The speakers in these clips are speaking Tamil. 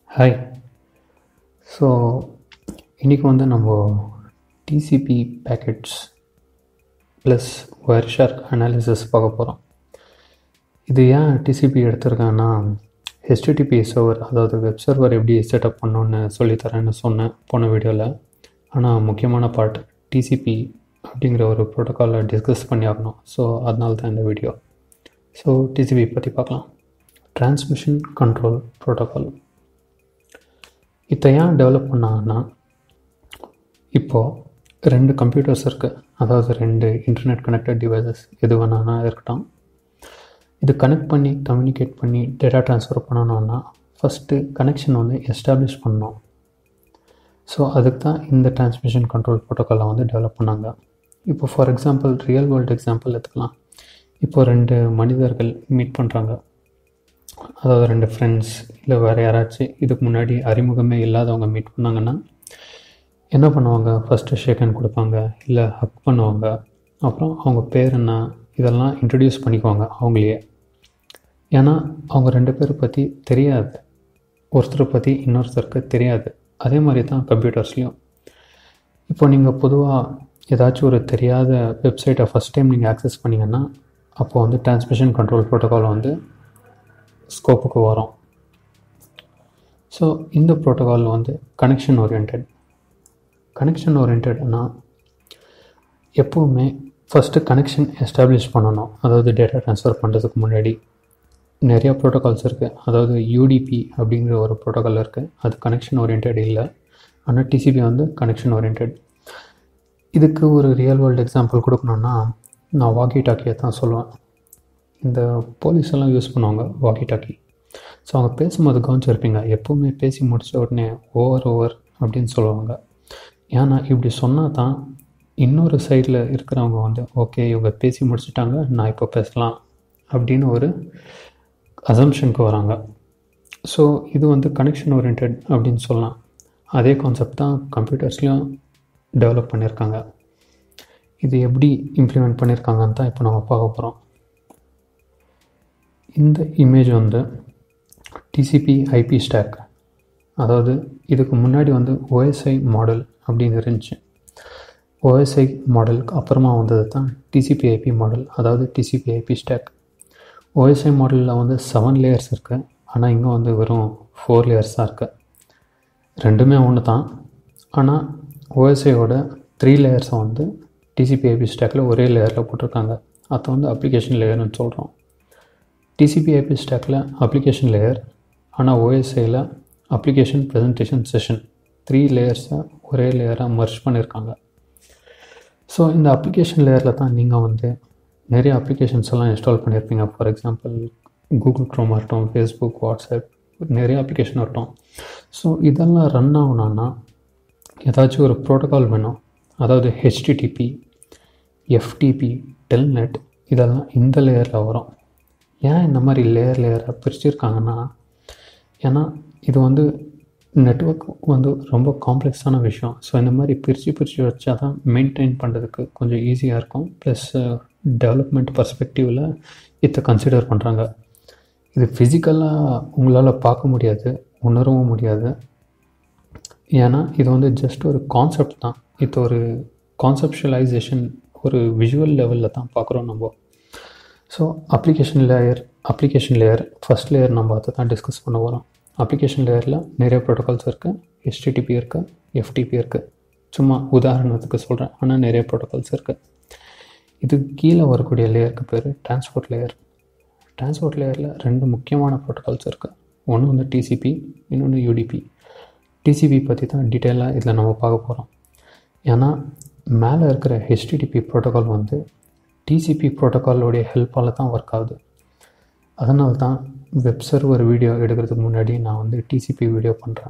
ஹாய் ஸோ இன்றைக்கி வந்து நம்ம TCP packets plus Wireshark analysis பார்க்க போகிறோம் இது ஏன் டிசிபி எடுத்திருக்கேன்னா ஹெச்டிடிபி சர்வர் அதாவது வெப் சர்வர் எப்படி செட்டப் பண்ணணுன்னு சொல்லித்தரேன்னு சொன்னேன் போன வீடியோவில் ஆனால் முக்கியமான பார்ட் டிசிபி அப்படிங்கிற ஒரு ப்ரோட்டோக்காலை டிஸ்கஸ் பண்ணி ஆகணும் ஸோ அதனால தான் இந்த வீடியோ ஸோ டிசிபி பற்றி பார்க்கலாம் டிரான்ஸ்மிஷன் கண்ட்ரோல் ப்ரோட்டோக்கால் இதை ஏன் டெவலப் பண்ணாங்கன்னா இப்போது ரெண்டு கம்ப்யூட்டர்ஸ் இருக்குது அதாவது ரெண்டு இன்டர்நெட் கனெக்டட் டிவைசஸ் எது வேணானா இருக்கட்டும் இது கனெக்ட் பண்ணி கம்யூனிகேட் பண்ணி டேட்டா ட்ரான்ஸ்ஃபர் பண்ணணும்னா ஃபஸ்ட்டு கனெக்ஷன் வந்து எஸ்டாப்ளிஷ் பண்ணணும் ஸோ அதுக்கு தான் இந்த டிரான்ஸ்மிஷன் கண்ட்ரோல் ப்ரோட்டோக்காலை வந்து டெவலப் பண்ணாங்க இப்போ for example real world example எடுத்துக்கலாம் இப்போ ரெண்டு மனிதர்கள் மீட் பண்ணுறாங்க அதாவது ரெண்டு ஃப்ரெண்ட்ஸ் இல்லை வேறு யாராச்சும் இதுக்கு முன்னாடி அறிமுகமே இல்லாதவங்க மீட் பண்ணாங்கன்னா என்ன பண்ணுவாங்க ஃபஸ்ட்டு ஷேக் ஹேண்ட் கொடுப்பாங்க இல்லை ஹக் பண்ணுவாங்க அப்புறம் அவங்க பேர் என்ன இதெல்லாம் இன்ட்ரடியூஸ் பண்ணிக்குவாங்க அவங்களையே ஏன்னா அவங்க ரெண்டு பேரை பற்றி தெரியாது ஒருத்தரை பற்றி இன்னொருத்தருக்கு தெரியாது அதே மாதிரி தான் கம்ப்யூட்டர்ஸ்லேயும் இப்போ நீங்கள் பொதுவாக ஏதாச்சும் ஒரு தெரியாத வெப்சைட்டை ஃபஸ்ட் டைம் நீங்கள் ஆக்சஸ் பண்ணிங்கன்னா அப்போது வந்து டிரான்ஸ்மிஷன் கண்ட்ரோல் ப்ரோட்டோக்கால் வந்து ஸ்கோப்புக்கு வரும் ஸோ இந்த ப்ரோட்டோகால் வந்து கனெக்ஷன் ஓரியன்ட் கனெக்ஷன் ஓரியன்ட்னா எப்போவுமே ஃபஸ்ட்டு கனெக்ஷன் எஸ்டாப்ளிஷ் பண்ணணும் அதாவது டேட்டா ட்ரான்ஸ்ஃபர் பண்ணுறதுக்கு முன்னாடி நிறையா ப்ரோட்டோகால்ஸ் இருக்குது அதாவது யூடிபி அப்படிங்கிற ஒரு ப்ரோட்டோகால் இருக்குது அது கனெக்ஷன் ஓரியன்ட் இல்லை ஆனால் டிசிபி வந்து கனெக்ஷன் ஓரியன்ட் இதுக்கு ஒரு ரியல் வேர்ல்டு எக்ஸாம்பிள் கொடுக்கணுன்னா நான் வாக்கி டாக்கியை தான் சொல்லுவேன் இந்த போலீஸ் எல்லாம் யூஸ் பண்ணுவாங்க வாக்கி டாக்கி ஸோ அவங்க பேசும்போது கவனிச்சிருப்பீங்க எப்போவுமே பேசி முடித்த உடனே ஓவர் ஓவர் அப்படின்னு சொல்லுவாங்க ஏன்னா இப்படி சொன்னால் தான் இன்னொரு சைடில் இருக்கிறவங்க வந்து ஓகே இவங்க பேசி முடிச்சிட்டாங்க நான் இப்போ பேசலாம் அப்படின்னு ஒரு அசம்ஷனுக்கு வராங்க ஸோ இது வந்து கனெக்ஷன் ஓரியன்ட் அப்படின்னு சொல்லலாம் அதே கான்செப்ட் தான் கம்ப்யூட்டர்ஸ்லேயும் டெவலப் பண்ணியிருக்காங்க இது எப்படி இம்ப்ளிமெண்ட் பண்ணியிருக்காங்கன்னு தான் இப்போ நம்ம பார்க்க போகிறோம் இந்த இமேஜ் வந்து டிசிபி ஐபி ஸ்டாக் அதாவது இதுக்கு முன்னாடி வந்து ஓஎஸ்ஐ மாடல் அப்படின்னு இருந்துச்சு ஓஎஸ்ஐ மாடலுக்கு அப்புறமா வந்தது தான் டிசிபி ஐபி மாடல் அதாவது டிசிபி ஐபி ஸ்டாக் ஓஎஸ்ஐ மாடலில் வந்து செவன் லேயர்ஸ் இருக்குது ஆனால் இங்கே வந்து வெறும் ஃபோர் லேயர்ஸ் தான் இருக்குது ரெண்டுமே ஒன்று தான் ஆனால் ஓஎஸ்ஐயோட த்ரீ லேயர்ஸை வந்து டிசிபி ஐபி ஸ்டாக்கில் ஒரே லேயரில் போட்டிருக்காங்க அதை வந்து அப்ளிகேஷன் லேயர்னு சொல்கிறோம் டிசிபி ஐபி ஸ்டாக்கில் அப்ளிகேஷன் லேயர் ஆனால் ஓஎஸ்ஐயில் அப்ளிகேஷன் ப்ரெசன்டேஷன் செஷன் த்ரீ லேயர்ஸை ஒரே லேயராக மர்ச் பண்ணியிருக்காங்க ஸோ இந்த அப்ளிகேஷன் லேயரில் தான் நீங்கள் வந்து நிறைய அப்ளிகேஷன்ஸ் எல்லாம் இன்ஸ்டால் பண்ணியிருப்பீங்க ஃபார் எக்ஸாம்பிள் கூகுள் க்ரோம் ஆகட்டும் ஃபேஸ்புக் வாட்ஸ்அப் நிறைய அப்ளிகேஷன் ஆகட்டும் ஸோ இதெல்லாம் ரன் ஆகணும்னா ஏதாச்சும் ஒரு ப்ரோட்டோகால் வேணும் அதாவது ஹெச்டிடிபி எஃப்டிபி டெல்நெட் இதெல்லாம் இந்த லேயரில் வரும் ஏன் இந்த மாதிரி லேயர் லேயராக பிரிச்சிருக்காங்கன்னா ஏன்னா இது வந்து நெட்ஒர்க் வந்து ரொம்ப காம்ப்ளெக்ஸான விஷயம் ஸோ இந்த மாதிரி பிரித்து பிரித்து வச்சா தான் மெயின்டைன் பண்ணுறதுக்கு கொஞ்சம் ஈஸியாக இருக்கும் ப்ளஸ் டெவலப்மெண்ட் பர்ஸ்பெக்டிவில் இதை கன்சிடர் பண்ணுறாங்க இது ஃபிசிக்கலாக உங்களால் பார்க்க முடியாது உணரவும் முடியாது ஏன்னா இது வந்து ஜஸ்ட் ஒரு கான்செப்ட் தான் இது ஒரு கான்செப்ஷுவலைசேஷன் ஒரு விஷுவல் லெவலில் தான் பார்க்குறோம் நம்ம so application layer application layer first layer நம்ம அதை தான் டிஸ்கஸ் பண்ண போகிறோம் அப்ளிகேஷன் லேயரில் நிறைய ப்ரோட்டோகால்ஸ் இருக்குது ஹெச்டிடிபி இருக்குது எஃப்டிபி இருக்குது சும்மா உதாரணத்துக்கு சொல்கிறேன் ஆனால் நிறைய ப்ரோட்டோகால்ஸ் இருக்குது இது கீழே வரக்கூடிய லேயருக்கு பேர் டிரான்ஸ்போர்ட் லேயர் டிரான்ஸ்போர்ட் லேயரில் ரெண்டு முக்கியமான ப்ரோட்டோகால்ஸ் இருக்குது ஒன்று வந்து டிசிபி இன்னொன்று யூடிபி டிசிபி பற்றி தான் டீட்டெயிலாக இதில் நம்ம பார்க்க போகிறோம் ஏன்னா மேலே இருக்கிற ஹெச்டிடிபி ப்ரோட்டோகால் வந்து டிசிபி ப்ரோட்டோக்காலோடைய ஹெல்ப்பால் தான் ஒர்க் ஆகுது அதனால தான் வெப் சர்வர் வீடியோ எடுக்கிறதுக்கு முன்னாடி நான் வந்து டிசிபி வீடியோ பண்ணுறேன்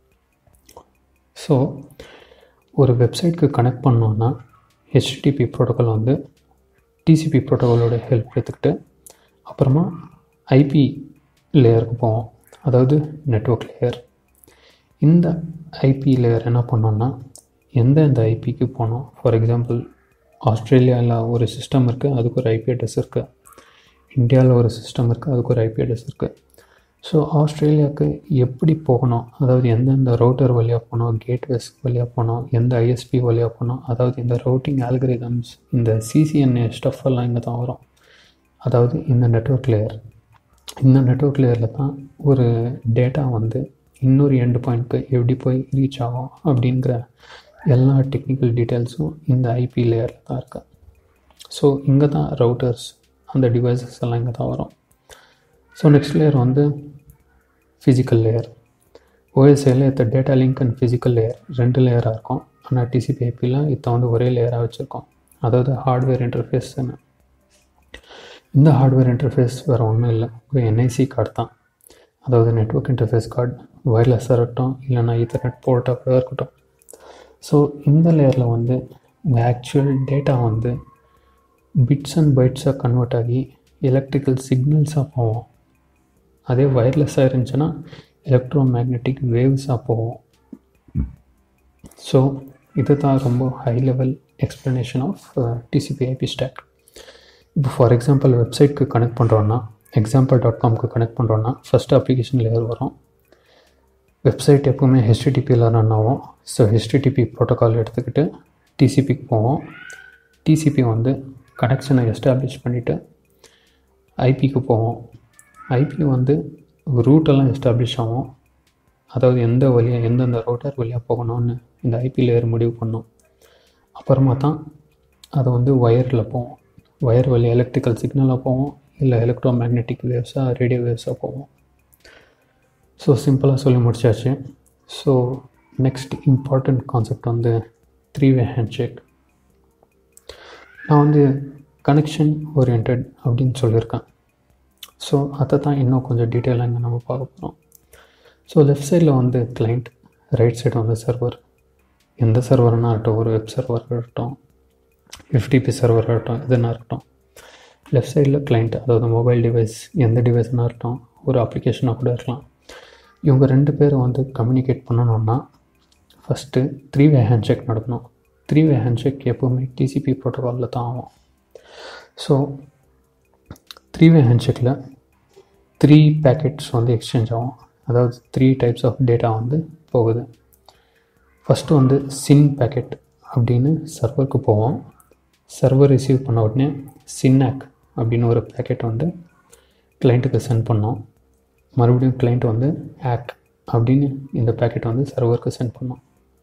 ஸோ ஒரு வெப்சைட்க்கு கனெக்ட் பண்ணோன்னா ஹெச்டிடிபி ப்ரோட்டோக்கால் வந்து டிசிபி ப்ரோட்டோக்காலோட ஹெல்ப் எடுத்துக்கிட்டு அப்புறமா ஐபி லேயருக்கு போவோம் அதாவது நெட்ஒர்க் லேயர் இந்த ஐபி லேயர் என்ன பண்ணோன்னா எந்தெந்த ஐபிக்கு போனோம் ஃபார் எக்ஸாம்பிள் ஆஸ்திரேலியாவில் ஒரு சிஸ்டம் இருக்குது அதுக்கு ஒரு ஐபி அட்ரஸ் இருக்குது இந்தியாவில் ஒரு சிஸ்டம் இருக்குது அதுக்கு ஒரு ஐபி அட்ரஸ் இருக்குது ஸோ ஆஸ்திரேலியாவுக்கு எப்படி போகணும் அதாவது எந்தெந்த ரவுட்டர் வழியாக போகணும் கேட்வேஸ் வழியாக போகணும் எந்த ஐஎஸ்பி வழியாக போகணும் அதாவது இந்த ரவுட்டிங் ஆல்கரிதம்ஸ் இந்த சிசிஎன்ஏ ஸ்டஃப் எல்லாம் இங்கே தான் வரும் அதாவது இந்த நெட்ஒர்க் லேயர் இந்த நெட்ஒர்க் லேயரில் தான் ஒரு டேட்டா வந்து இன்னொரு எண்டு பாயிண்ட்க்கு எப்படி போய் ரீச் ஆகும் அப்படிங்கிற எல்லா டெக்னிக்கல் டீட்டெயில்ஸும் இந்த ஐபி லேயரில் தான் இருக்குது ஸோ இங்கே தான் ரவுட்டர்ஸ் அந்த டிவைசஸ் எல்லாம் இங்கே தான் வரும் ஸோ நெக்ஸ்ட் லேயர் வந்து ஃபிசிக்கல் லேயர் ஓஎஸ்ஏல இத்த data link and physical layer ரெண்டு லேயராக இருக்கும் ஆனால் டிசிபி ஐபியில் இதை வந்து ஒரே லேயராக வச்சுருக்கோம் அதாவது ஹார்ட்வேர் இன்டர்ஃபேஸ்ன்னு இந்த ஹார்ட்வேர் இன்டர்ஃபேஸ் வேறு ஒன்றும் இல்லை ஒரு என்ஐசி கார்டு தான் அதாவது நெட்ஒர்க் இன்டர்ஃபேஸ் கார்டு ஒயர்லெஸ்ஸாக இருக்கட்டும் இல்லைனா ஈத்தர்நெட் போர்ட்டாக கூட இருக்கட்டும் ஸோ இந்த லேயரில் வந்து உங்கள் ஆக்சுவல் டேட்டா வந்து பிட்ஸ் அண்ட் பைட்ஸாக கன்வெர்ட் ஆகி எலக்ட்ரிக்கல் சிக்னல்ஸாக போவோம் அதே ஒயர்லெஸ்ஸாக இருந்துச்சுன்னா எலக்ட்ரோ மேக்னெட்டிக் வேவ்ஸாக போவோம் ஸோ இது தான் ரொம்ப high level explanation of TCP IP stack இப்போ ஃபார் எக்ஸாம்பிள் வெப்சைட்க்கு கனெக்ட் பண்ணுறோன்னா எக்ஸாம்பிள் டாட் காம்க்கு கனெக்ட் பண்ணுறோன்னா ஃபஸ்ட்டு அப்ளிகேஷன் லேயர் வரும் வெப்சைட் எப்போவுமே ஹெச்டிடிபியில் ரன் ஆகும் ஸோ ஹெச்டிடிபி ப்ரோட்டோக்கால் எடுத்துக்கிட்டு டிசிபிக்கு போவோம் டிசிபி வந்து கனெக்ஷனை எஸ்டாப்ளிஷ் பண்ணிவிட்டு ஐபிக்கு போவோம் ஐபி வந்து ரூட்டெல்லாம் எஸ்டாப்ளிஷ் ஆகும் அதாவது எந்த வழியாக எந்தெந்த ரூட்டர் வழியாக போகணும்னு இந்த ஐபி லேயர் முடிவு பண்ணோம் அப்புறமா தான் அது வந்து ஒயரில் போவோம் ஒயர் வழி எலக்ட்ரிக்கல் சிக்னலாக போவோம் இல்லை எலக்ட்ரோ மேக்னெட்டிக் வேவ்ஸாக ரேடியோ வேவ்ஸாக போவோம் ஸோ சிம்பிளாக சொல்லி முடிச்சாச்சு ஸோ நெக்ஸ்ட் இம்பார்ட்டண்ட் கான்செப்ட் வந்து த்ரீ வே ஹேண்ட்ஷேக் நான் வந்து கனெக்ஷன் ஓரியன்ட் அப்படின்னு சொல்லியிருக்கேன் ஸோ அதை தான் இன்னும் கொஞ்சம் டீட்டெயிலாக இங்கே நம்ம பார்க்க போகிறோம் ஸோ லெஃப்ட் சைடில் வந்து கிளைண்ட் ரைட் சைடு வந்து சர்வர் எந்த சர்வர்னா இருக்கட்டும் ஒரு வெப் சர்வர் இருக்கட்டும் எஃப்டிபி சர்வர் இருக்கட்டும் எதுனா இருக்கட்டும் லெஃப்ட் சைடில் கிளைண்ட் அதாவது மொபைல் டிவைஸ் எந்த டிவைஸ்னால் இருக்கட்டும் ஒரு அப்ளிகேஷனாக கூட இருக்கலாம் இவங்க ரெண்டு பேரும் வந்து கம்யூனிகேட் பண்ணணுன்னா ஃபஸ்ட்டு த்ரீ வே ஹேண்ட்ஷேக் நடக்கணும் த்ரீ வே ஹேண்ட்ஷேக் எப்போவுமே டிசிபி ப்ரோட்டோகாலில் தான் ஆகும் ஸோ த்ரீ வே ஹேண்ட்ஷேக்கில் த்ரீ பேக்கெட்ஸ் வந்து எக்ஸ்சேஞ்ச் ஆகும் அதாவது த்ரீ டைப்ஸ் ஆஃப் டேட்டா வந்து போகுது ஃபஸ்ட்டு வந்து சின் பேக்கெட் அப்படின்னு சர்வருக்கு போவோம் சர்வர் ரிசீவ் பண்ண உடனே சின்னாக் அப்படின்னு ஒரு பேக்கெட் வந்து கிளைண்ட்டுக்கு சென்ட் பண்ணோம் மறுபடியும் கிளைண்ட் வந்து ஆக் அப்படின்னு இந்த பேக்கெட் வந்து சர்வருக்கு சென்ட் பண்ணோம்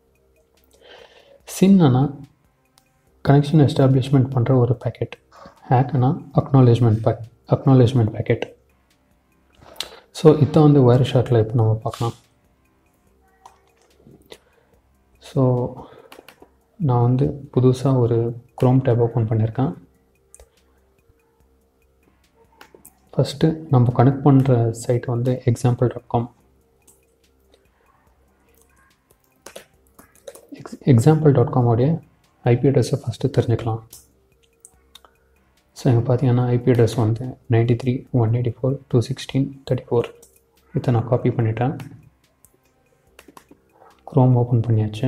சின்னா கனெக்ஷன் எஸ்டாப்ளிஷ்மெண்ட் பண்ணுற ஒரு பேக்கெட் ஹேக்னா acknowledgement pack acknowledgement packet so இதை வந்து வயர் ஷார்ட்டில் இப்போ நம்ம பார்க்கலாம் ஸோ நான் வந்து புதுசாக ஒரு க்ரோம் டேப் ஓப்பன் பண்ணியிருக்கேன் ஃபஸ்ட்டு நம்ம கனெக்ட் பண்ணுற சைட் வந்து example dot com X example dot காமோடைய ஐபி அட்ரஸை ஃபஸ்ட்டு தெரிஞ்சுக்கலாம் ஸோ இங்கே பார்த்தீங்கன்னா ஐபி அட்ரஸ் வந்து ninety three one eighty four two sixteen thirty four இதை நான் காப்பி பண்ணிட்டேன் க்ரோம் ஓப்பன் பண்ணியாச்சு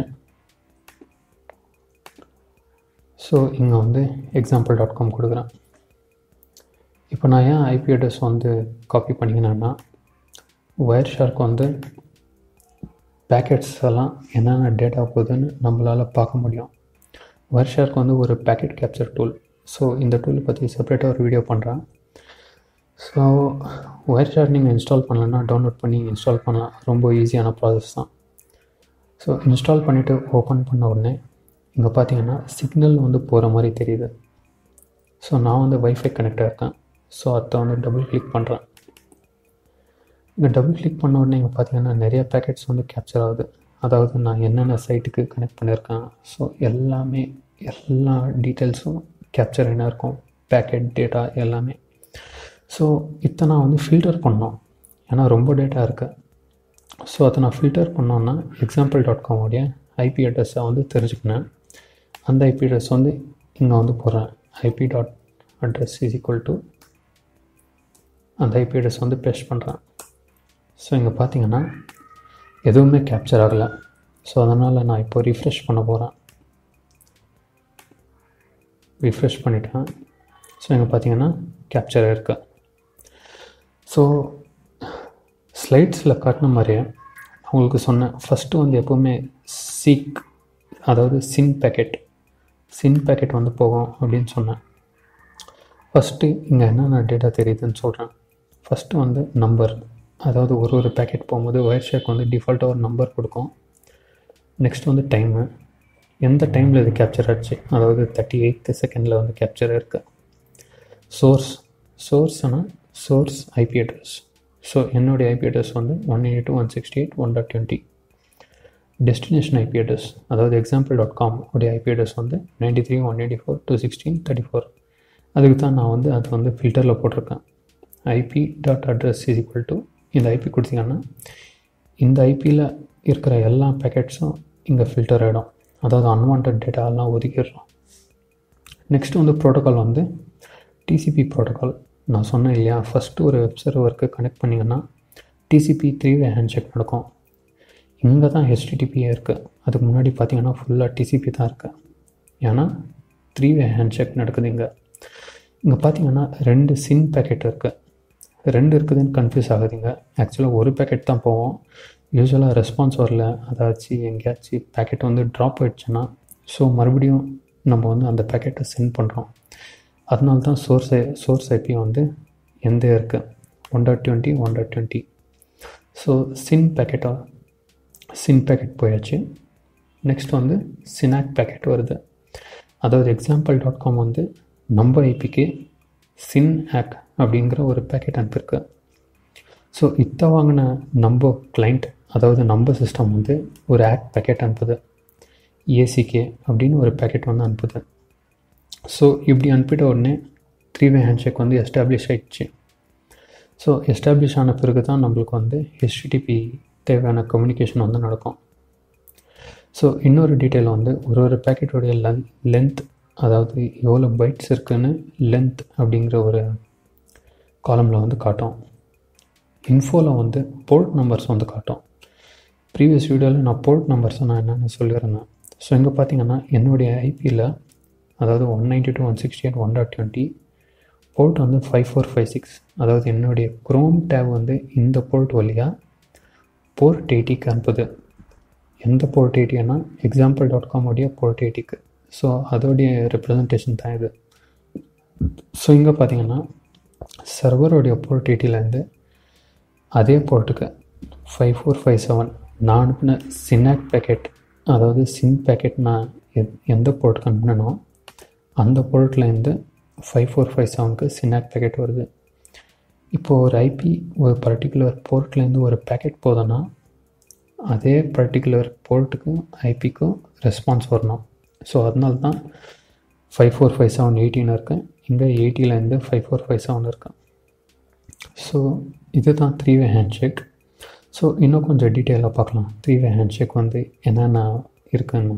ஸோ இங்கே வந்து எக்ஸாம்பிள் டாட் காம் கொடுக்குறேன் இப்போ நான் ஏன் ஐபி அட்ரஸ் வந்து காப்பி பண்ணிக்கினேன்னா ஒயர் ஷார்க் வந்து பேக்கெட்ஸ் எல்லாம் என்னென்ன டேட்டா போகுதுன்னு நம்மளால் பார்க்க முடியும் ஒயர் ஷார்க் வந்து ஒரு பேக்கெட் கேப்சர் டூல் ஸோ இந்த டூலை பற்றி செப்பரேட்டாக ஒரு வீடியோ பண்ணுறேன் ஸோ ஒயர் ஷார்க் நீங்கள் இன்ஸ்டால் பண்ணலன்னா டவுன்லோட் பண்ணி இன்ஸ்டால் பண்ணலாம் ரொம்ப ஈஸியான ப்ராசஸ் தான் ஸோ இன்ஸ்டால் பண்ணிவிட்டு ஓப்பன் பண்ண உடனே இங்கே பார்த்தீங்கன்னா சிக்னல் வந்து போகிற மாதிரி தெரியுது ஸோ நான் வந்து வைஃபை கனெக்டாக இருக்கேன் ஸோ அதை வந்து டபுள் கிளிக் பண்ணுறேன் இங்கே டபுள் கிளிக் பண்ண உடனே இங்கே பார்த்தீங்கன்னா நிறைய பேக்கெட்ஸ் வந்து கேப்சர் ஆகுது அதாவது நான் என்னென்ன சைட்டுக்கு கனெக்ட் பண்ணியிருக்கேன் ஸோ எல்லாமே எல்லா டீட்டெயில்ஸும் கேப்சர் என்ன இருக்கும் பேக்கெட் டேட்டா எல்லாமே ஸோ இதை நான் வந்து ஃபில்டர் பண்ணோம் ஏன்னா ரொம்ப டேட்டா இருக்குது ஸோ அதை நான் ஃபில்டர் பண்ணோன்னா எக்ஸாம்பிள் டாட் காமோடைய ஐபி அட்ரஸை வந்து தெரிஞ்சுக்கினேன் அந்த ஐபி அட்ரஸ் வந்து இங்கே வந்து போடுறேன் IP dot address is equal to அந்த ஐபி அட்ரஸ் வந்து பேஸ்ட் பண்ணுறேன் ஸோ இங்கே பார்த்தீங்கன்னா எதுவுமே கேப்சர் ஆகலை ஸோ அதனால் நான் இப்போ ரீஃப்ரெஷ் பண்ண போகிறேன் ரீஃப்ரெஷ் பண்ணிட்டேன் ஸோ இங்கே பார்த்தீங்கன்னா கேப்சர் இருக்கு ஸோ ஸ்லைட்ஸில் காட்டின மாதிரியே உங்களுக்கு சொன்னேன் ஃபஸ்ட்டு வந்து எப்போவுமே சீக் அதாவது சின் பேக்கெட் சின் பேக்கெட் வந்து போகும் அப்படின்னு சொன்னேன் ஃபஸ்ட்டு இங்கே என்னென்ன டேட்டா தெரியுதுன்னு சொல்கிறேன் ஃபஸ்ட்டு வந்து நம்பர் அதாவது ஒரு ஒரு பேக்கெட் போகும்போது ஒயர் ஷேக் வந்து டிஃபால்ட்டாக ஒரு நம்பர் கொடுக்கும் நெக்ஸ்ட் வந்து டைமு எந்த டைமில் இது கேப்சர் ஆச்சு அதாவது தேர்ட்டி எயித்து செகண்டில் வந்து கேப்சர் இருக்குது சோர்ஸ் சோர்ஸ்னால் சோர்ஸ் ஐபி அட்ரஸ் ஸோ என்னுடைய ஐபி அட்ரஸ் வந்து one eighty two one sixty eight one dot twenty destination IP address அதாவது எக்ஸாம்பிள் டாட் காம் உடைய ஐபி அட்ரஸ் வந்து ninety three one eighty four two sixteen thirty four அதுக்கு தான் நான் வந்து அது வந்து ஃபில்டரில் போட்டிருக்கேன் IP dot address is equal to இந்த ஐபி கொடுத்தீங்கன்னா இந்த ஐபியில் இருக்கிற எல்லா பேக்கெட்ஸும் இங்கே ஃபில்டர் ஆகிடும் அதாவது அன்வான்ட் டேட்டாலாம் ஒதுக்கிடுறோம் நெக்ஸ்ட் வந்து ப்ரோட்டோக்கால் வந்து டிசிபி ப்ரோட்டோக்கால் நான் சொன்னேன் இல்லையா ஃபஸ்ட்டு ஒரு வெப் சர்வருக்கு கனெக்ட் பண்ணிங்கன்னா TCP three way handshake நடக்கும் இங்கே தான் ஹெச்டிடிபியே இருக்குது அதுக்கு முன்னாடி பார்த்தீங்கன்னா ஃபுல்லாக டிசிபி தான் இருக்குது ஏன்னா த்ரீ வே ஹேண்ட் செக் நடக்குது இங்கே இங்கே பார்த்தீங்கன்னா ரெண்டு சின் பேக்கெட் இருக்குது ரெண்டு இருக்குதுன்னு கன்ஃபியூஸ் ஆகுதுங்க ஆக்சுவலாக ஒரு பேக்கெட் தான் போவோம் யூஸ்வலாக ரெஸ்பான்ஸ் வரல அதாச்சும் எங்கேயாச்சும் பேக்கெட் வந்து ட்ராப் ஆகிடுச்சுன்னா ஸோ மறுபடியும் நம்ம வந்து அந்த பேக்கெட்டை சென்ட் பண்ணுறோம் அதனால தான் சோர்ஸ் சோர்ஸ் ஐபி வந்து எந்த இருக்குது one dot twenty one dot twenty so SYN பேக்கெட்டாக சின் பேக்கெட் போயாச்சு நெக்ஸ்ட் வந்து சினாக் பேக்கெட் வருது அதாவது எக்ஸாம்பிள் டாட் காம் வந்து நம்ம ஐபிக்கு சின் ஆக் அப்படிங்கிற ஒரு பேக்கெட் அனுப்பியிருக்கு ஸோ இத்த வாங்கின நம்ம கிளைண்ட் அதாவது நம்ம சிஸ்டம் வந்து ஒரு ஆக் பேக்கெட் அனுப்புது ஏசிகே அப்படின்னு ஒரு பேக்கெட் வந்து அனுப்புது ஸோ இப்படி அனுப்பிட்ட உடனே த்ரீ வே ஹேண்ட்ஷேக் வந்து எஸ்டாப்ளிஷ் ஆகிடுச்சு ஸோ எஸ்டாப்ளிஷ் ஆன பிறகு தான் நம்மளுக்கு வந்து ஹெச்டிடிபி தேவையான கம்யூனிகேஷன் வந்து நடக்கும் ஸோ இன்னொரு டீட்டெயில் வந்து ஒரு ஒரு பேக்கெட்டோடைய லென் லென்த் அதாவது எவ்வளோ பைட்ஸ் இருக்குன்னு லென்த் அப்படிங்கிற ஒரு காலமில் வந்து காட்டும் இன்ஃபோவில் வந்து போர்ட் நம்பர்ஸ் வந்து காட்டும் ப்ரீவியஸ் வீடியோவில் நான் போர்ட் நம்பர்ஸை நான் என்னென்னு சொல்லியிருந்தேன் ஸோ இங்கே பார்த்தீங்கன்னா என்னுடைய ஐபியில் அதாவது one ninety two one sixty eight one dot twenty port வந்து ஃபைவ் ஃபோர் ஃபைவ் சிக்ஸ் அதாவது என்னுடைய க்ரோம் டேப் வந்து இந்த போர்ட் வழியாக போர்ட் எயிட்டிக்கு அனுப்புது எந்த போர்ட் எயிட்டினா எக்ஸாம்பிள் டாட் காம் உடைய போர்ட் எயிட்டிக்கு ஸோ அதோடைய ரெப்ரசன்டேஷன் தான் இது ஸோ இங்கே பார்த்தீங்கன்னா சர்வருடைய போர்ட் எயிட்டிலேருந்து அதே போர்ட்டுக்கு ஃபைவ் ஃபோர் ஃபைவ் செவன் நான் அனுப்பின சினாக் பேக்கெட் அதாவது சின் பேக்கெட் நான் எத் எந்த போர்ட்டுக்கு அனுப்பினோ அந்த போர்ட்லேருந்து ஃபைவ் ஃபோர் ஃபைவ் செவனுக்கு சினாக் பேக்கெட் வருது இப்போது ஒரு ஐபி ஒரு பர்டிகுலர் போர்ட்லேருந்து ஒரு பேக்கெட் போதுன்னா அதே பர்டிகுலர் போர்ட்டுக்கும் ஐபிக்கும் ரெஸ்பான்ஸ் வரணும் ஸோ அதனால தான் ஃபைவ் ஃபோர் ஃபைவ் செவன் எயிட்டின் இருக்குது இங்கே எயிட்டிலேருந்து ஃபைவ் ஃபோர் ஃபைவ் செவன் இருக்கு ஸோ இது தான் த்ரீ வே ஹேண்ட்ஷேக் ஸோ இன்னும் கொஞ்சம் டீட்டெயிலாக பார்க்கலாம் த்ரீ வே ஹேண்ட்ஷேக் வந்து என்னென்ன இருக்குன்னு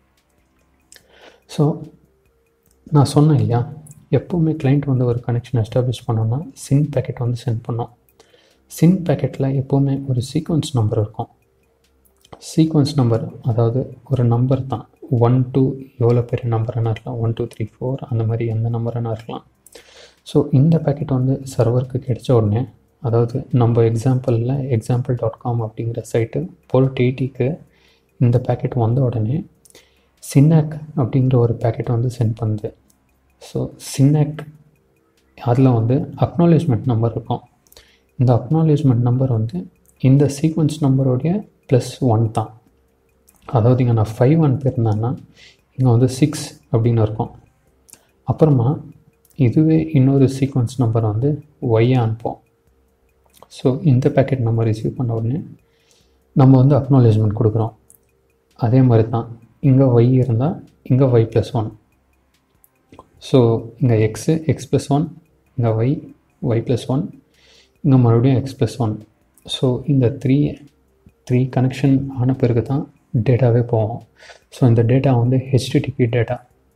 ஸோ நான் சொன்னேன் இல்லையா எப்போவுமே கிளைண்ட் வந்து ஒரு கனெக்ஷன் எஸ்டாப்ளிஷ் பண்ணோன்னா சின் பேக்கெட் வந்து சென்ட் பண்ணோம் சின் பேக்கெட்டில் எப்போவுமே ஒரு சீக்வன்ஸ் நம்பர் இருக்கும் சீக்வன்ஸ் நம்பர் அதாவது ஒரு நம்பர் தான் ஒன் டூ எவ்வளோ பெரிய நம்பரான இருக்கலாம் ஒன் டூ த்ரீ ஃபோர் அந்த மாதிரி எந்த நம்பரான இருக்கலாம் ஸோ இந்த பேக்கெட் வந்து சர்வருக்கு கிடைச்ச உடனே அதாவது நம்ம எக்ஸாம்பிளில் எக்ஸாம்பிள் டாட் காம் அப்படிங்கிற சைட்டு போர்ட் எயிட்டிக்கு இந்த பேக்கெட் வந்த உடனே சின்னாக் அப்படிங்கிற ஒரு பேக்கெட் வந்து சென்ட் பண்ணுது ஸோ சின்னாக் அதில் வந்து அக்னாலேஜ்மெண்ட் நம்பர் இருக்கும் இந்த அக்னாலேஜ்மெண்ட் நம்பர் வந்து இந்த சீக்வன்ஸ் நம்பருடைய ப்ளஸ் ஒன் தான் அதாவது இங்கே நான் ஃபைவ் அனுப்பியிருந்தேன்னா இங்கே வந்து சிக்ஸ் அப்படின்னு இருக்கும் அப்புறமா இதுவே இன்னொரு சீக்வன்ஸ் நம்பர் வந்து ஒய்யை அனுப்போம் ஸோ இந்த பேக்கெட் நம்ம ரிசீவ் பண்ண உடனே நம்ம வந்து அக்னாலேஜ்மெண்ட் கொடுக்குறோம் அதே மாதிரி தான் இங்கே ஒய் இருந்தால் இங்கே ஒய் ப்ளஸ் ஒன் ஸோ இங்கே எக்ஸு எக்ஸ் ப்ளஸ் ஒன் இங்கே ஒய் ஒய் ப்ளஸ் ஒன் இங்கே மறுபடியும் எக்ஸ் ப்ளஸ் ஒன் ஸோ இந்த த்ரீ த்ரீ கனெக்ஷன் ஆன பிறகு தான் டேட்டாவே போவோம் ஸோ இந்த டேட்டா வந்து ஹெச்டிடிபி டேட்டா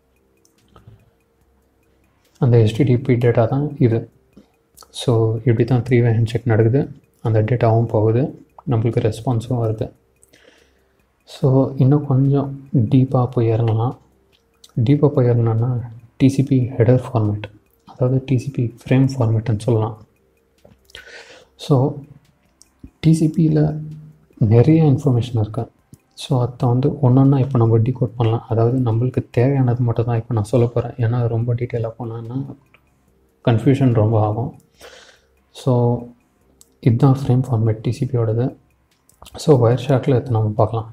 அந்த ஹெச்டிடிபி டேட்டா தான் இது ஸோ இப்படி தான் த்ரீ வே ஹேண்ட் நடக்குது அந்த டேட்டாவும் போகுது நம்மளுக்கு ரெஸ்பான்ஸும் வருது ஸோ இன்னும் கொஞ்சம் டீப்பாக போய் இறங்கலாம் டீப்பாக போய் இறங்கினோன்னா டிசிபி ஹெடர் ஃபார்மேட் அதாவது டிசிபி ஃப்ரேம் ஃபார்மேட்டுன்னு சொல்லலாம் ஸோ டிசிபியில் நிறைய இன்ஃபர்மேஷன் இருக்குது ஸோ அதை வந்து ஒன்றொன்னா இப்போ நம்ம டிகோட் பண்ணலாம் அதாவது நம்மளுக்கு தேவையானது மட்டும் தான் இப்போ நான் சொல்ல போகிறேன் ஏன்னா ரொம்ப டீட்டெயிலாக போனேன்னா கன்ஃபியூஷன் ரொம்ப ஆகும் ஸோ இதுதான் ஃப்ரேம் ஃபார்மேட் டிசிபியோடது ஸோ ஒயர் ஷார்ட்டில் எடுத்து நம்ம பார்க்கலாம்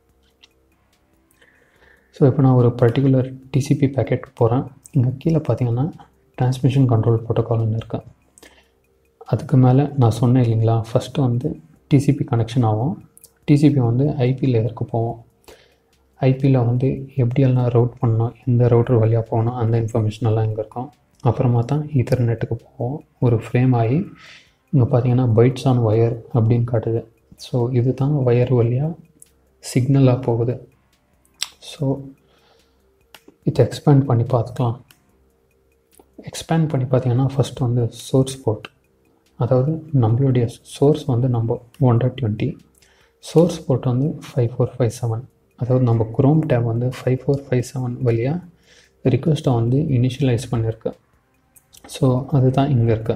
ஸோ இப்போ நான் ஒரு பர்டிகுலர் டிசிபி பேக்கெட் போகிறேன் இங்கே கீழே பார்த்தீங்கன்னா டிரான்ஸ்மிஷன் கண்ட்ரோல் ப்ரோட்டோகால்னு இருக்கு அதுக்கு மேலே நான் சொன்னேன் இல்லைங்களா ஃபஸ்ட்டு வந்து டிசிபி கனெக்ஷன் ஆகும் டிசிபி வந்து ஐபி லேயருக்கு போவோம் ஐபியில் வந்து எப்படியெல்லாம் ரவுட் பண்ணணும் எந்த ரவுட்டர் வழியாக போகணும் அந்த இன்ஃபர்மேஷன் எல்லாம் இங்கே இருக்கும் அப்புறமா தான் ஈத்தர்நெட்டுக்கு போவோம் ஒரு ஃப்ரேம் ஆகி இங்கே பார்த்தீங்கன்னா பைட்ஸ் ஆன் ஒயர் அப்படின்னு காட்டுது ஸோ இது தான் ஒயர் வழியாக சிக்னலாக போகுது ஸோ இதை எக்ஸ்பேண்ட் பண்ணி பார்த்துக்கலாம் எக்ஸ்பேண்ட் பண்ணி பார்த்தீங்கன்னா ஃபஸ்ட் வந்து சோர்ஸ் போர்ட் அதாவது நம்மளுடைய சோர்ஸ் வந்து நம்ம one dot twenty source port வந்து ஃபைவ் ஃபோர் ஃபைவ் செவன் அதாவது நம்ம குரோம் டேப் வந்து ஃபைவ் ஃபோர் ஃபைவ் செவன் வழியாக ரிக்வெஸ்ட்டை வந்து இனிஷியலைஸ் பண்ணியிருக்கு ஸோ அதுதான் இங்கே இருக்கு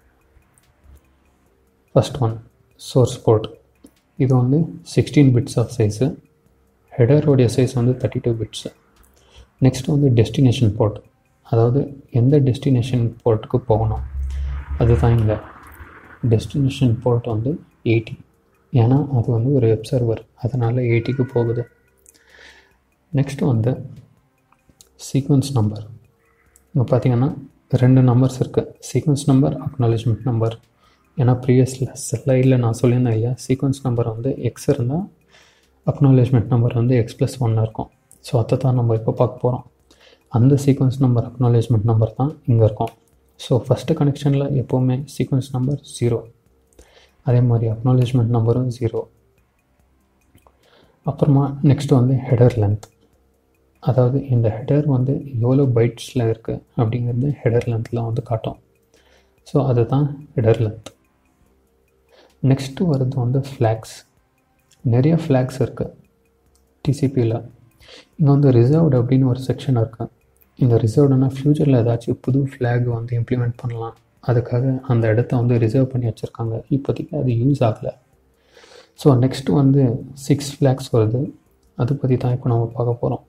ஃபஸ்ட் ஒன் சோர்ஸ் போர்ட் இது வந்து சிக்ஸ்டீன் பிட்ஸ் ஆஃப் சைஸு ஹெடரோடைய சைஸ் வந்து தேர்ட்டி டூ பிட்ஸு நெக்ஸ்ட் வந்து டெஸ்டினேஷன் போர்ட் அதாவது எந்த டெஸ்டினேஷன் போர்ட்டுக்கு போகணும் அதுதான் இங்கே டெஸ்டினேஷன் போர்ட் வந்து எயிட்டி ஏன்னா அது வந்து ஒரு வெப் சர்வர் அதனால் எயிட்டிக்கு போகுது நெக்ஸ்ட் வந்து சீக்வன்ஸ் நம்பர் இங்கே பார்த்தீங்கன்னா ரெண்டு நம்பர்ஸ் இருக்குது சீக்வன்ஸ் நம்பர் அக்னாலேஜ்மெண்ட் நம்பர் ஏன்னா ப்ரீவியஸ் ஸ்லைடில் நான் சொல்லியிருந்தேன் இல்லையா சீக்வன்ஸ் நம்பர் வந்து எக்ஸ் இருந்தால் அக்னாலேஜ்மெண்ட் நம்பர் வந்து எக்ஸ் ப்ளஸ் ஒன்று இருக்கும் ஸோ அதை தான் நம்ம இப்போ பார்க்க போகிறோம் அந்த சீக்வன்ஸ் நம்பர் அக்னாலேஜ்மெண்ட் நம்பர் தான் இங்கே இருக்கும் ஸோ ஃபஸ்ட்டு கனெக்ஷனில் எப்போவுமே சீக்வன்ஸ் நம்பர் ஜீரோ அதே மாதிரி அக்னாலேஜ்மெண்ட் நம்பரும் ஜீரோ அப்புறமா நெக்ஸ்ட் வந்து ஹெடர் லென்த் அதாவது இந்த ஹெடர் வந்து எவ்வளோ பைட்ஸில் இருக்குது அப்படிங்கிறது ஹெடர் லென்த்தில் வந்து காட்டும் ஸோ அதுதான் ஹெடர் லென்த் நெக்ஸ்ட்டு வருது வந்து ஃப்ளாக்ஸ் நிறைய ஃப்ளாக்ஸ் இருக்குது டிசிபியில் இங்கே வந்து ரிசர்வ்டு அப்படின்னு ஒரு செக்ஷன் இருக்குது இந்த ரிசர்வ்டுனா ஃப்யூச்சரில் ஏதாச்சும் புது ஃப்ளாக் வந்து இம்ப்ளிமெண்ட் பண்ணலாம் அதுக்காக அந்த இடத்த வந்து ரிசர்வ் பண்ணி வச்சுருக்காங்க இப்போதைக்கு அது யூஸ் ஆகலை ஸோ நெக்ஸ்ட்டு வந்து சிக்ஸ் ஃப்ளாக்ஸ் வருது அதை பற்றி தான் இப்போ நம்ம பார்க்க போகிறோம்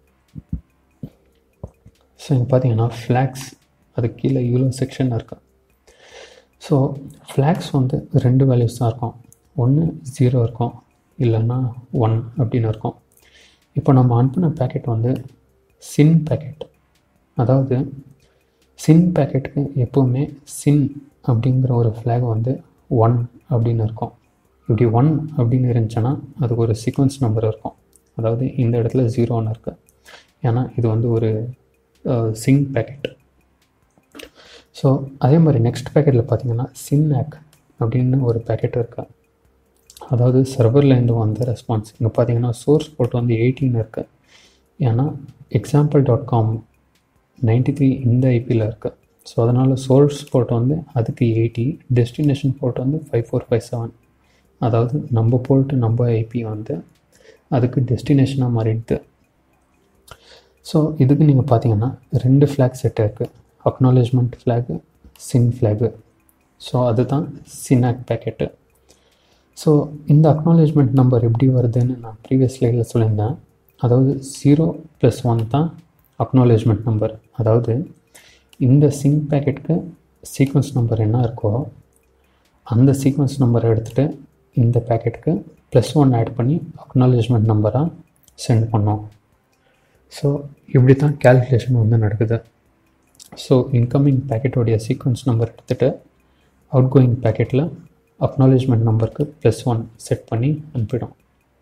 ஸோ இங்கே பார்த்தீங்கன்னா ஃப்ளாக்ஸ் அது கீழே இவ்வளோ செக்ஷன் இருக்கு ஸோ ஃப்ளாக்ஸ் வந்து ரெண்டு வேல்யூஸ் தான் இருக்கும் ஒன்று ஜீரோ இருக்கும் இல்லைன்னா ஒன் அப்படின்னு இருக்கும் இப்போ நம்ம அனுப்பின பேக்கெட் வந்து சின் பேக்கெட் அதாவது சின் பேக்கெட்டுக்கு எப்போவுமே சின் அப்படிங்கிற ஒரு ஃப்ளாக் வந்து ஒன் அப்படின்னு இருக்கும் இப்படி ஒன் அப்படின்னு இருந்துச்சுன்னா அதுக்கு ஒரு சீக்வன்ஸ் நம்பர் இருக்கும் அதாவது இந்த இடத்துல ஜீரோன்னு இருக்குது ஏன்னா இது வந்து ஒரு சிங் பேக்கெட் ஸோ அதே மாதிரி நெக்ஸ்ட் பேக்கெட்டில் பார்த்தீங்கன்னா சின்ஆக் அப்படின்னு ஒரு பேக்கெட் இருக்கு அதாவது சர்வர்லேருந்து வந்த ரெஸ்பான்ஸ் இங்கே பார்த்தீங்கன்னா சோர்ஸ் போர்ட் வந்து எயிட்டின் இருக்குது ஏன்னா example dot com ninety three இந்த ஐபியில் இருக்குது ஸோ அதனால் சோர்ஸ் போர்ட் வந்து அதுக்கு எயிட்டி டெஸ்டினேஷன் போர்ட் வந்து ஃபைவ் ஃபோர் ஃபைவ் செவன் அதாவது நம்ம போர்ட்டு நம்ம ஐபி வந்து அதுக்கு டெஸ்டினேஷனாக மாறிடுது ஸோ இதுக்கு நீங்கள் பார்த்தீங்கன்னா ரெண்டு ஃப்ளாக் செட் இருக்குது acknowledgement flag SYN flag so அதுதான் சினாக் பேக்கெட்டு ஸோ இந்த அக்னாலேஜ்மெண்ட் நம்பர் எப்படி வருதுன்னு நான் ப்ரீவியஸ் ஸ்லைடில் சொல்லியிருந்தேன் அதாவது ஜீரோ ப்ளஸ் ஒன் தான் அக்னாலேஜ்மெண்ட் நம்பர் அதாவது இந்த சிங் பேக்கெட்டுக்கு சீக்வன்ஸ் நம்பர் என்ன இருக்கோ அந்த சீக்வன்ஸ் நம்பரை எடுத்துகிட்டு இந்த பேக்கெட்டுக்கு ப்ளஸ் ஒன் ஆட் பண்ணி அக்னாலேஜ்மெண்ட் நம்பராக சென்ட் பண்ணோம் ஸோ இப்படி தான் கேல்குலேஷன் வந்து நடக்குது ஸோ இன்கமிங் பேக்கெட்டோடைய சீக்வன்ஸ் நம்பர் எடுத்துகிட்டு அவுட் கோயிங் பேக்கெட்டில் அக்னாலேஜ்மெண்ட் நம்பருக்கு ப்ளஸ் ஒன் செட் பண்ணி அனுப்பிடும்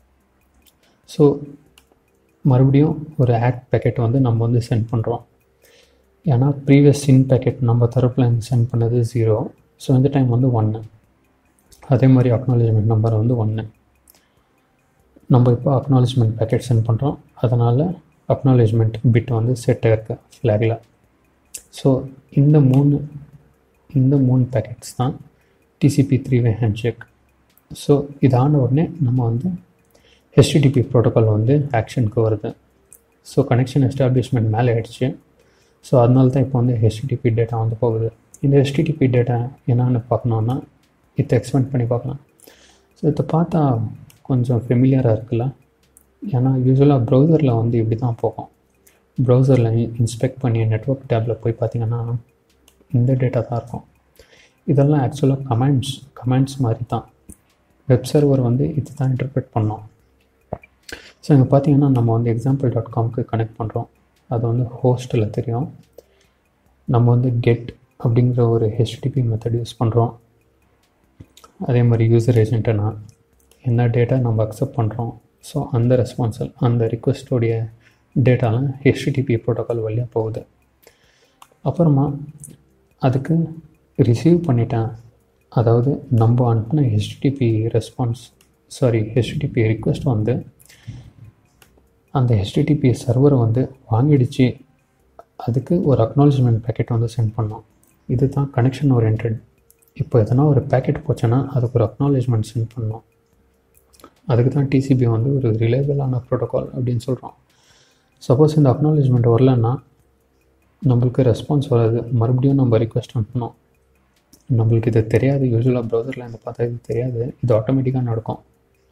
ஸோ மறுபடியும் ஒரு ஆட் பேக்கெட் வந்து நம்ம வந்து சென்ட் பண்ணுறோம் ஏன்னா ப்ரீவியஸ் சின் பேக்கெட் நம்ம தரப்பில் இருந்து சென்ட் பண்ணது ஜீரோ ஸோ இந்த டைம் வந்து ஒன்று அதே மாதிரி அக்னாலேஜ்மெண்ட் நம்பர் வந்து ஒன்று நம்ம இப்போ அக்னாலேஜ்மெண்ட் பேக்கெட் சென்ட் பண்ணுறோம் அதனால் அக்னாலேஜ்மெண்ட் பிட் வந்து செட் ஆகிருக்கு ஃப்ளாகில் ஸோ இந்த மூணு இந்த மூணு பேக்கெட்ஸ் தான் TCP three way handshake so இது ஆன உடனே நம்ம வந்து ஹெச்டிடிபி ப்ரோட்டோக்கால் வந்து ஆக்ஷனுக்கு வருது ஸோ கனெக்ஷன் எஸ்டாப்ளிஷ்மெண்ட் மேலே ஆயிடுச்சு ஸோ அதனால தான் இப்போ வந்து ஹெச்டிடிபி டேட்டா வந்து போகுது இந்த ஹெச்டிடிபி டேட்டா என்னன்னு பார்க்கணுன்னா இதை எக்ஸ்பெண்ட் பண்ணி பார்க்கலாம் ஸோ இதை பார்த்தா கொஞ்சம் ஃபெமிலியராக இருக்குல்ல ஏன்னா யூஸ்வலாக ப்ரௌசரில் வந்து இப்படி தான் போகும் ப்ரௌசரில் இன்ஸ்பெக்ட் பண்ணி நெட்ஒர்க் டேப்பில் போய் பார்த்தீங்கன்னா இந்த டேட்டா தான் இருக்கும் இதெல்லாம் ஆக்சுவலாக கமெண்ட்ஸ் கமெண்ட்ஸ் மாதிரி தான் வெப் சர்வர் வந்து இது தான் இன்டர்பிரேட் பண்ணோம் ஸோ இங்கே பார்த்தீங்கன்னா நம்ம வந்து எக்ஸாம்பிள் டாட் காம்க்கு கனெக்ட் பண்ணுறோம் அது வந்து ஹோஸ்ட்டில் தெரியும் நம்ம வந்து கெட் அப்படிங்கிற ஒரு ஹெச்டிபி மெத்தட் யூஸ் பண்ணுறோம் அதே மாதிரி யூசர் ஏஜென்ட்டுனா என்ன டேட்டா நம்ம அக்செப்ட் பண்ணுறோம் ஸோ அந்த ரெஸ்பான்சல் அந்த ரிக்வெஸ்ட்டோடைய டேட்டாலாம் ஹெச்டிடிபி ப்ரோட்டோக்கால் வழியாக போகுது அப்புறமா அதுக்கு ரிசீவ் பண்ணிட்டேன் அதாவது நம்ம அனுப்பின HTTP response sorry HTTP request வந்து அந்த ஹெச்டிடிபி சர்வரை வந்து வாங்கிடுச்சு அதுக்கு ஒரு அக்னாலஜ்மெண்ட் பேக்கெட் வந்து சென்ட் பண்ணோம் இது தான் கனெக்ஷன் ஓரியன்ட் இப்போ எதனா ஒரு பேக்கெட் போச்சுன்னா அதுக்கு ஒரு அக்னாலேஜ்மெண்ட் சென்ட் பண்ணோம் அதுக்கு தான் டிசிபி வந்து ஒரு ரிலேபிளான ப்ரோட்டோகால் அப்படின்னு சொல்கிறோம் சப்போஸ் இந்த அக்னாலேஜ்மெண்ட் வரலன்னா நம்மளுக்கு ரெஸ்பான்ஸ் வராது மறுபடியும் நம்ம ரிக்வெஸ்ட் அனுப்பணும் நம்மளுக்கு இது தெரியாது யூஸ்வலாக ப்ரௌசரில் இந்த பார்த்தா இது தெரியாது இது ஆட்டோமேட்டிக்காக நடக்கும்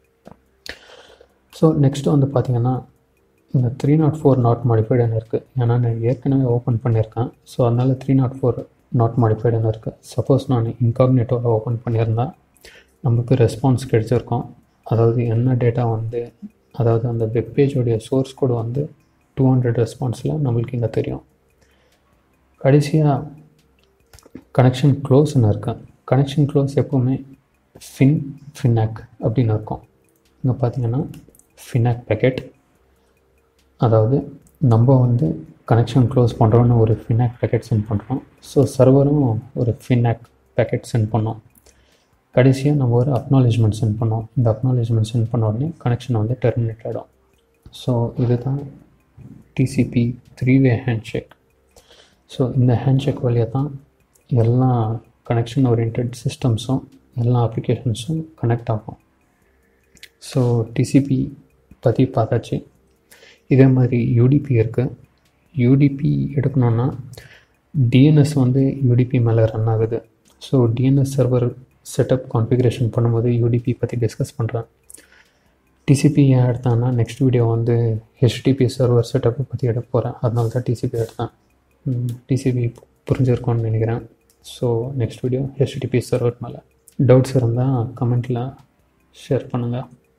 ஸோ நெக்ஸ்ட்டு வந்து பார்த்திங்கன்னா இந்த த்ரீ நாட் ஃபோர் நாட் மாடிஃபைடுன்னு இருக்குது ஏன்னா நான் ஏற்கனவே ஓப்பன் பண்ணியிருக்கேன் ஸோ அதனால் த்ரீ நாட் ஃபோர் நாட் மாடிஃபைடுன்னு இருக்குது சப்போஸ் நான் இன்காக்னேட்டோவில் ஓப்பன் பண்ணியிருந்தேன் நமக்கு ரெஸ்பான்ஸ் கிடைச்சிருக்கும் அதாவது என்ன டேட்டா வந்து அதாவது அந்த வெப்பேஜோடைய சோர்ஸ் கோடு வந்து டூ ஹண்ட்ரட் ரெஸ்பான்ஸில் நம்மளுக்கு இங்கே தெரியும் கடைசியாக கனெக்ஷன் க்ளோஸ்னு இருக்கேன் கனெக்ஷன் க்ளோஸ் எப்போவுமே ஃபின் ஃபின்னாக் அப்படின்னு இருக்கும் இங்கே பார்த்தீங்கன்னா ஃபினாக் பேக்கெட் அதாவது நம்ம வந்து கனெக்ஷன் க்ளோஸ் பண்ணுறோன்னு ஒரு ஃபினாக் பேக்கெட் சென்ட் பண்ணுறோம் ஸோ சர்வரும் ஒரு ஃபினாக் பேக்கெட் சென்ட் பண்ணோம் கடைசியாக நம்ம ஒரு அக்னாலேஜ்மெண்ட் சென்ட் பண்ணோம் இந்த அக்னாலேஜ்மெண்ட் சென்ட் பண்ண உடனே கனெக்ஷன் வந்து டெர்மினேட் ஆகிடும் ஸோ இதுதான் TCP three way handshake so இந்த ஹேண்ட்ஷேக் வழியாக தான் எல்லா கனெக்ஷன் ஓரியன்ட் சிஸ்டம்ஸும் எல்லா அப்ளிகேஷன்ஸும் கனெக்ட் ஆகும் ஸோ டிசிபி பற்றி பார்த்தாச்சு இதே மாதிரி யூடிபி இருக்குது யூடிபி எடுக்கணுன்னா டிஎன்எஸ் வந்து யூடிபி மேலே ரன் ஆகுது so DNS server setup configuration பண்ணும்போது யூடிபி பற்றி டிஸ்கஸ் பண்ணுறேன் டிசிபி ஏன் எடுத்தேன்னா நெக்ஸ்ட் வீடியோ வந்து ஹெச்டிபி சர்வர் செட்டப்பை பற்றி எடுக்க போகிறேன் அதனால தான் டிசிபி எடுத்தேன் டிசிபி புரிஞ்சிருக்கோன்னு நினைக்கிறேன் so next video HTTP server மேலே டவுட்ஸ் இருந்தால் கமெண்ட்டில் ஷேர் பண்ணுங்கள்